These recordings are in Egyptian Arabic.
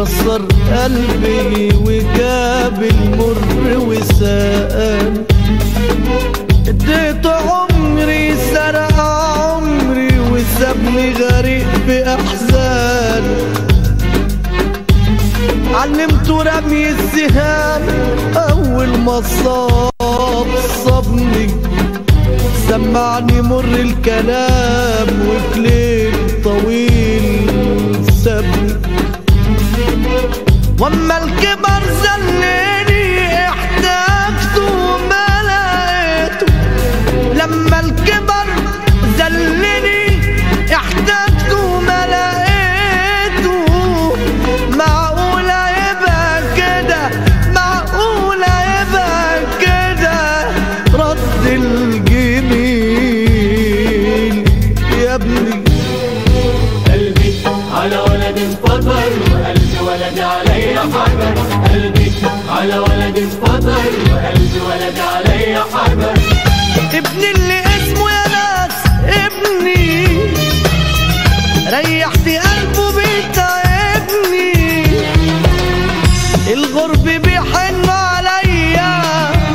كسر قلبي وجاب المر وسأل اديت عمري سرق عمري وسابني غريق بأحزان علمته رمي السهام أول ما صاب صابني سمعني مر الكلام وفي ليل طويل سابني واما الكبر زلني احتاجته ما لقيته لما الكبر زلني احتاجته ما لقيته معقولة يبقى كده معقولة يبقى كده رد الجميل يا ابني قلبي على ولد انفطر وقلبي ولد علي حجر قلبي على ولد انفطر وقلبي ولد علي حجر ابني اللي اسمه يا ناس ابني ريحت قلبه بيتعبني الغرب بيحن عليا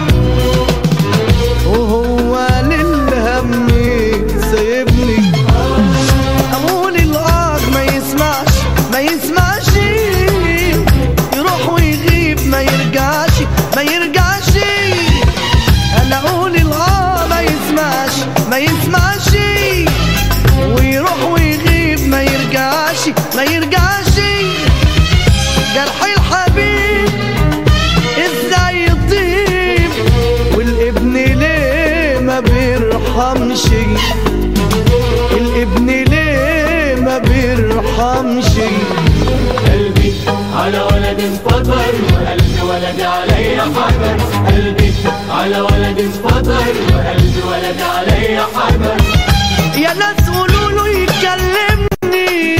وهو للهم سايبني اقول الاه ما يسمعش ما يسمعش يروح ويغيب ما يرجعش ما يرجعش انا اقول الاه ما يسمعش ما يسمعش ويروح ويغيب ما يرجعش ما يرجعش جرح الحبيب ازاي يطيب والابن ليه ما بيرحمش الابن ليه ما بيرحمش قلبي على ولد انفطر وقلبي ولد علي حجر قلبي على ولد انفطر وقلبي ولد علي حجر يا ناس قولوا له يكلمني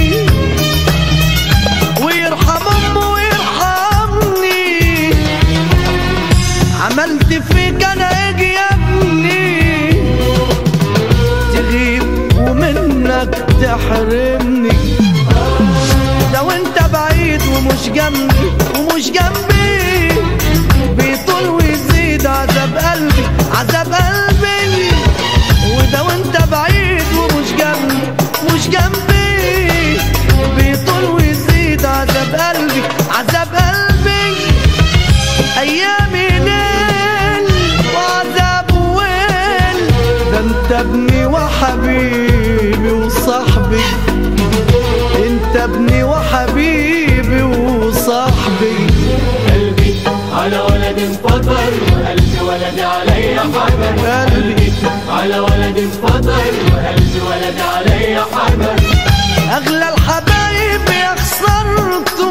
ويرحم امه ويرحمني عملت فيك انا اجي يا ابني تغيب ومنك تحرمني لو انت بعيد ومش جنبي ومش جنبي بيطول ويزيد عذاب قلبي عذاب قلبي وده وانت بعيد ومش جنبي مش جنبي بيطول ويزيد عذاب قلبي عذاب قلبي ايامي ليل وعذاب ويل ده انت ابني وحبيبي وصاحبي انت ابني وحبيبي وصاحبي قلبي على ولد انفطر وقلبي ولد علي حجر قلبي على ولد انفطر وقلبي ولد علي حجر اغلى الحبايب يا خسرته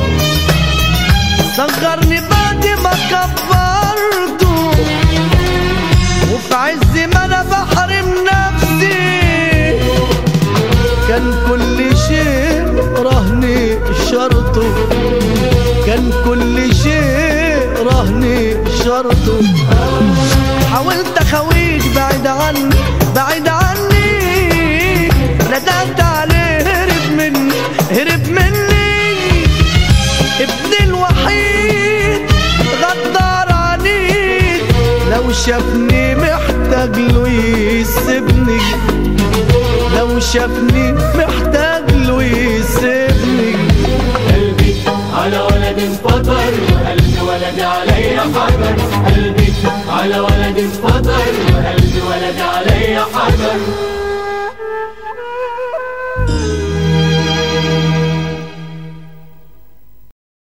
صغرني بعد ما كبرته وفي عز ما انا بحرم نفسي كان كل شيء رهني شرطه كان كل شيء رهني شرطه حاولت اخويك بعيد عني بعيد عني ندمت عليه هرب مني هرب مني ابني الوحيد غدار عنيك لو شافني محتاج له يسيبني لو شافني محتاج له يسيبني قلبي على ولد انفطر وقلبي ولد علي حجر قلبي على ولد انفطر وقلبي ولد علي حجر